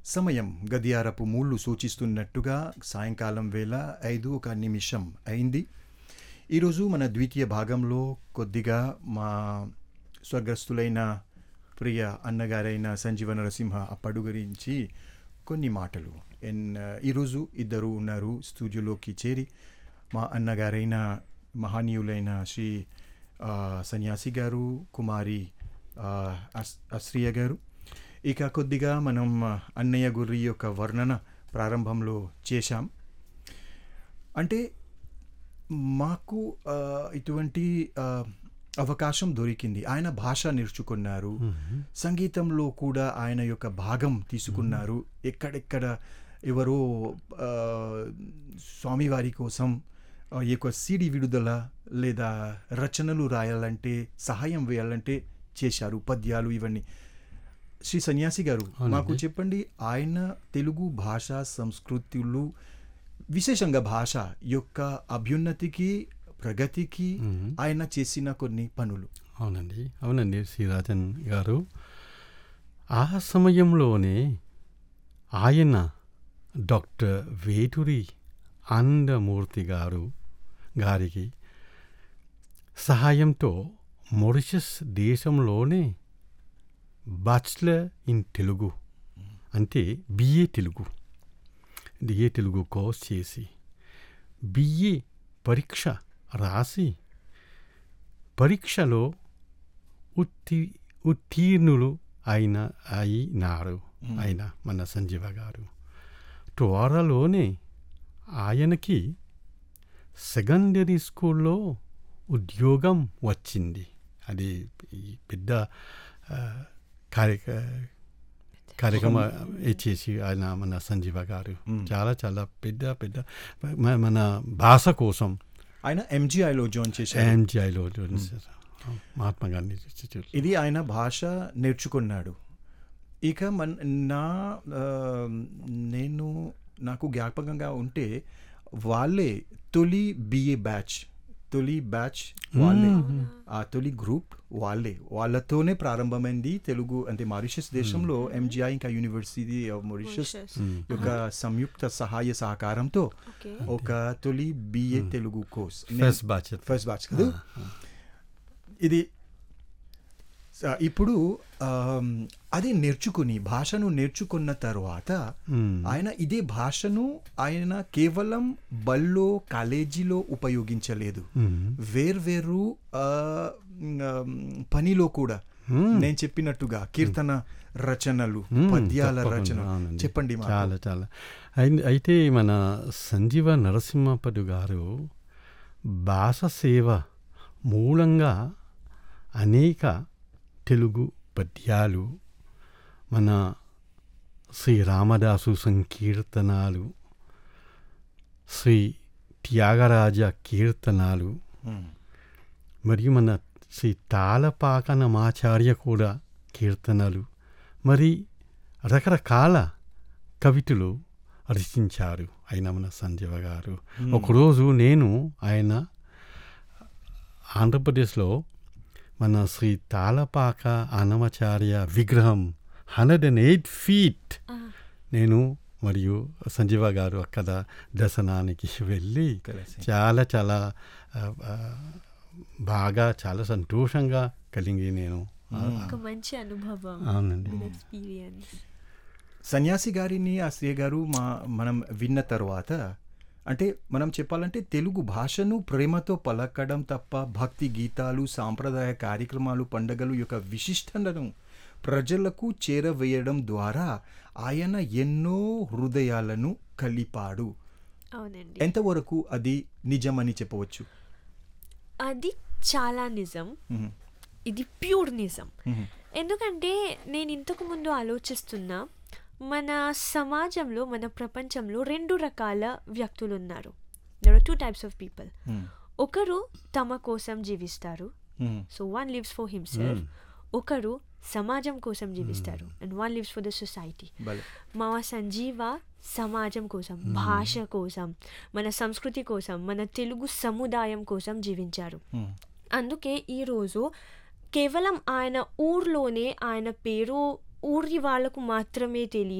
సమయం గడియారపు మూళ్ళు సూచిస్తున్నట్టుగా సాయంకాలం వేళ ఐదు ఒక నిమిషం అయింది ఈరోజు మన ద్వితీయ భాగంలో కొద్దిగా మా స్వర్గస్థులైన ప్రియ అన్నగారైన సంజీవ నరసింహ అప్పడు గురించి కొన్ని మాటలు ఎన్ ఈరోజు ఇద్దరు ఉన్నారు స్టూడియోలోకి చేరి మా అన్నగారైన మహనీయులైన శ్రీ ఆ, సన్యాసి గారు కుమారి ఆ, అస్- అశ్రియ గారు ఇక కొద్దిగా మనం ఆ, అన్నయ్య గురి యొక్క వర్ణన ప్రారంభంలో చేశాం అంటే మాకు ఆ, ఇటువంటి ఆ, అవకాశం దొరికింది ఆయన భాష నేర్చుకున్నారు సంగీతంలో కూడా ఆయన యొక్క భాగం తీసుకున్నారు ఎక్కడెక్కడ ఎవరో ఆ, స్వామివారి కోసం ఆ, ఈ యొక్క సిడి విడుదల లేదా రచనలు రాయాలంటే సహాయం వేయాలంటే చేశారు పద్యాలు ఇవన్నీ శ్రీ సన్యాసి గారు మాకు చెప్పండి ఆయన తెలుగు భాష సంస్కృతులు విశేషంగా భాష యొక్క అభ్యున్నతికి ప్రగతికి ఆయన చేసిన కొన్ని పనులు అవునండి అవునండి శ్రీరాజన్ గారు ఆ సమయంలోనే ఆయన డాక్టర్ వేటూరి ఆనందమూర్తి గారు గారికి సహాయంతో మొరిషస్ దేశంలోనే బ్యాచిలర్ ఇన్ తెలుగు అంటే BA Telugu BA Telugu course చేసి బిఏ పరీక్ష రాసి పరీక్షలో ఉత్తి ఉత్తీర్ణులు అయిన అయినారు ఆయన మన సంజీవ గారు త్వరలోనే ఆయనకి సెకండరీ స్కూల్లో ఉద్యోగం వచ్చింది అది ఈ పెద్ద ఆ, కార్యక కార్యక్రమం ఇచ్చేసి ఆయన మన సంజీవ గారు చాలా చాలా పెద్ద పెద్ద మ- మన భాష కోసం ఆయన ఎంజీఐలో జాయిన్ చేశారు ఎంజిఐలో మహాత్మా గాంధీ ఇన్స్టిట్యూట్ ఇది ఆయన భాష నేర్చుకున్నాడు ఇక మన నా ఆ, నేను నాకు జ్ఞాపకంగా ఉంటే వాళ్ళే తొలి బిఏ బ్యాచ్ తొలి బ్యాచ్ వాళ్ళే ఆ తొలి గ్రూప్ వాళ్ళే వాళ్ళతోనే ప్రారంభమైంది తెలుగు అంటే మారిషస్ దేశంలో ఎంజిఐ ఇంకా యూనివర్సిటీ ఆఫ్ మారిషస్ యొక్క సంయుక్త సహాయ సహకారంతో ఓకే ఒక తొలి BA Telugu course first batch first batch కదా ఇది స- ఇప్పుడు ఆమ్, అది నేర్చుకుని భాషను నేర్చుకున్న తర్వాత ఆయన ఇదే భాషను ఆయన కేవలం బల్లో కాలేజీలో ఉపయోగించలేదు వేర్వేరు ఆ, ఆమ్, పనిలో కూడా నేను చెప్పినట్టుగా కీర్తన రచనలు పద్యాల రచన చెప్పండి మాకు. చాలా చాలా అయి- అయితే మన సంజీవ నరసింహపదు గారు భాష సేవ మూలంగా అనేక తెలుగు పద్యాలు మన శ్రీ రామదాసు సంకీర్తనాలు శ్రీ త్యాగరాజ కీర్తనాలు ఉమ్, మరియు మన శ్రీ తాళపాకనమాచార్య కూడా కీర్తనలు మరి రకరకాల కవితలు రచించారు ఆయన మన సంజీవ గారు ఒకరోజు నేను ఆయన ఆంధ్రప్రదేశ్లో మన శ్రీ తాళపాక అన్నమాచార్య విగ్రహం హండ్రెడ్ అండ్ ఎయిట్ ఫీట్ నేను మరియు సంజీవ గారు అక్కడ దర్శనానికి వెళ్ళి కలిసి. చాలా చాలా ఆ, ఆ, బాగా చాలా సంతోషంగా కలిగి నేను ఆ, ఒక మంచి అనుభవం అవునండి ఎక్స్పీరియన్స్ సన్యాసి గారిని ఆ శ్రీ గారు మా మనం విన్న తర్వాత అంటే మనం చెప్పాలంటే తెలుగు భాషను ప్రేమతో పలకడం తప్ప భక్తి గీతాలు సాంప్రదాయ కార్యక్రమాలు పండగలు యొక్క విశిష్టతను ప్రజలకు చేరవేయడం ద్వారా ఆయన ఎన్నో హృదయాలను కలిపాడు అవునండి ఎంతవరకు అది నిజమని చెప్పవచ్చు అది చాలా నిజం మ్మ్. ఇది ప్యూర్ నిజం మ్మ్. ఎందుకంటే నేను ఇంతకు ముందు ఆలోచిస్తున్నా మన సమాజంలో మన ప్రపంచంలో రెండు రకాల వ్యక్తులు ఉన్నారు there are two types of people hmm. ఒకరు తమ కోసం జీవిస్తారు hmm. So one lives for himself ఒకరు సమాజం కోసం జీవిస్తారు and one lives for the society భలే మా సంజీవ సమాజం కోసం భాష కోసం మన సంస్కృతి కోసం మన తెలుగు సముదాయం కోసం జీవించారు మ్మ్. అందుకే ఈరోజు కేవలం ఆయన ఊర్లోనే ఆయన పేరు ఊరి వాళ్ళకు మాత్రమే తెలియదు